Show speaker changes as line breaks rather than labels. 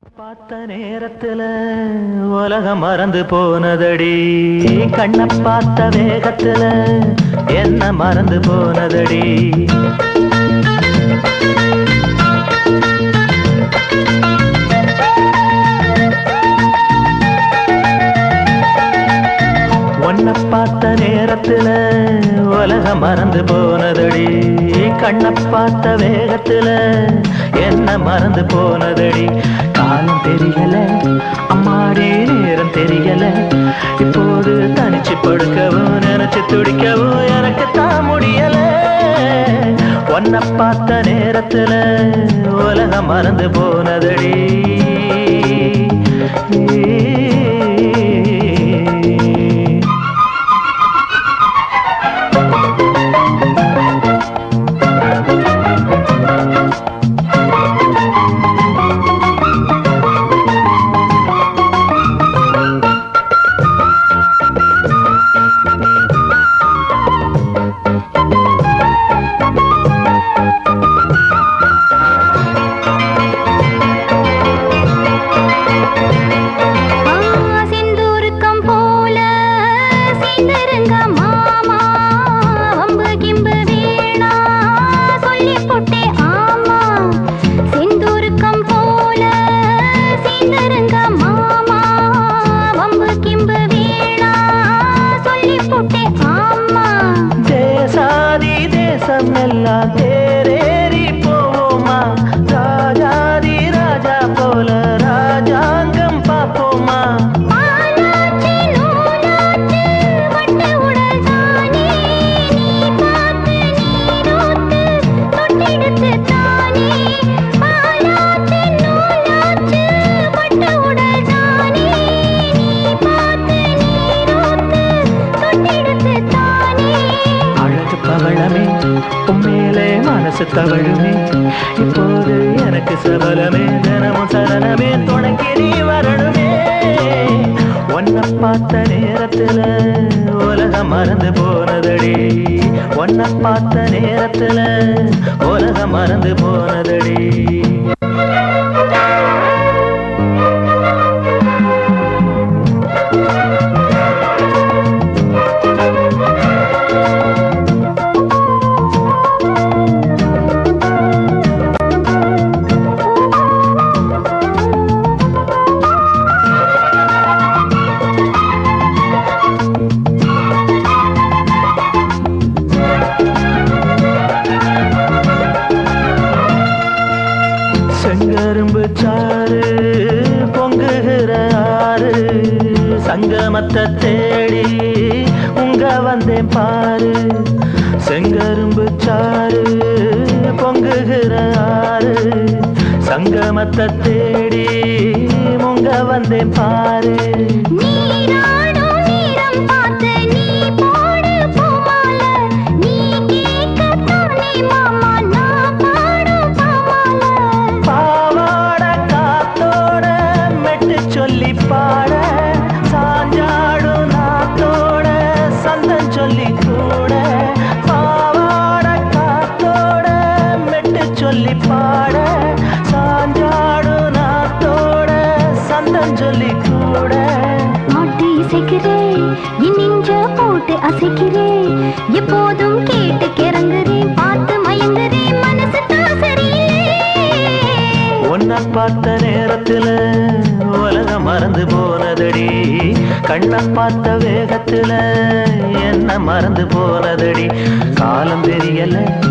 பார்த்த நேரத்துல உலகம் மறந்து போனதடி கண்ணை பார்த்த வேகத்துல என்ன மறந்து போனதடி உன்னை பார்த்த நேரத்துல உலகம் மறந்து போனதடி கண்ணை பார்த்த வேகத்துல என்ன மறந்து போனதடி காலம் தெரியல அம்மாடி நேரம் தெரியல இப்போது தனிச்சு படுக்கவும் நினைச்சு துடிக்கவும் எனக்கு தான் முடியல உன்னை பார்த்த நேரத்துல உலகம் மறந்து போனதடி
ஆ செந்தூருக்கம் போல சீந்தருங்க மாமா வம்பு கிம்பு வேணா சொல்லி போட்டே ஆமா செந்தூருக்கம் போல சீந்தருங்க மாமா வம்பு கிம்பு வேணா சொல்லி போட்டே ஆமா
தேசாதி தேசம் எல்லாம் தேரேறி போவோமா ராஜாதி ராஜா போல ராஜாங்கம் பார்ப்போமா
பாலாற்று நூலாற்று வட்ட உடல் தானே நீ பார்த்து நீரோத்து தொட்டெடுத்து தானே பாலாற்று நூலாற்று வட்ட உடல் தானே நீ பார்த்து நீரோத்து தொட்டெடுத்து தானே
அழகு பவளமே உண்மையிலே மனசு தவழுமே இப்போது எனக்கு சபலமே தினமும் சரணமே தொடங்கி நீ வரணுமே உன்னை பார்த்த நேரத்துல உலகம் மறந்து போனதடி உன்னை பார்த்த நேரத்துல உலகம் மறந்து போனதடி செங்கரும்பு சாறு பொங்குகிற ஆறு சங்கமத்தை தேடி உங்க வந்தேன் பாரு செங்கரும்பு சாறு பொங்குகிற ஆறு சங்கமத்தை தேடி உங்க வந்தேன் பாரு
நீராடும் நீரம் பார்த்து நீ போடு பூமால நீ கேட்கத்தானே மாமா நான் பாடும் பாமால
பாவாட காத்தோட மெட்டு சொல்லி பாட சாஞ்சாடும் நாத்தோட சந்தம் சொல்லி கூட பாவாட காத்தோட மெட்டு சொல்லி பாட சாஞ்சாடும் நாத்தோட சந்தம் சொல்லி கூட
பாட்டு இசைக்கிறேன் என் நெஞ்ச போட்டு அசைக்கிறேன் எப்போதும் கேட்டு கிறங்குறேன் பார்த்து மயங்குறேன் மனசு தான் சரியில்லை
உன்னை பார்த்த நேரத்துல உலகம் மறந்து போனதடி கண்ணை பார்த்த வேகத்துல என்ன மறந்து போனதடி காலம் தெரியல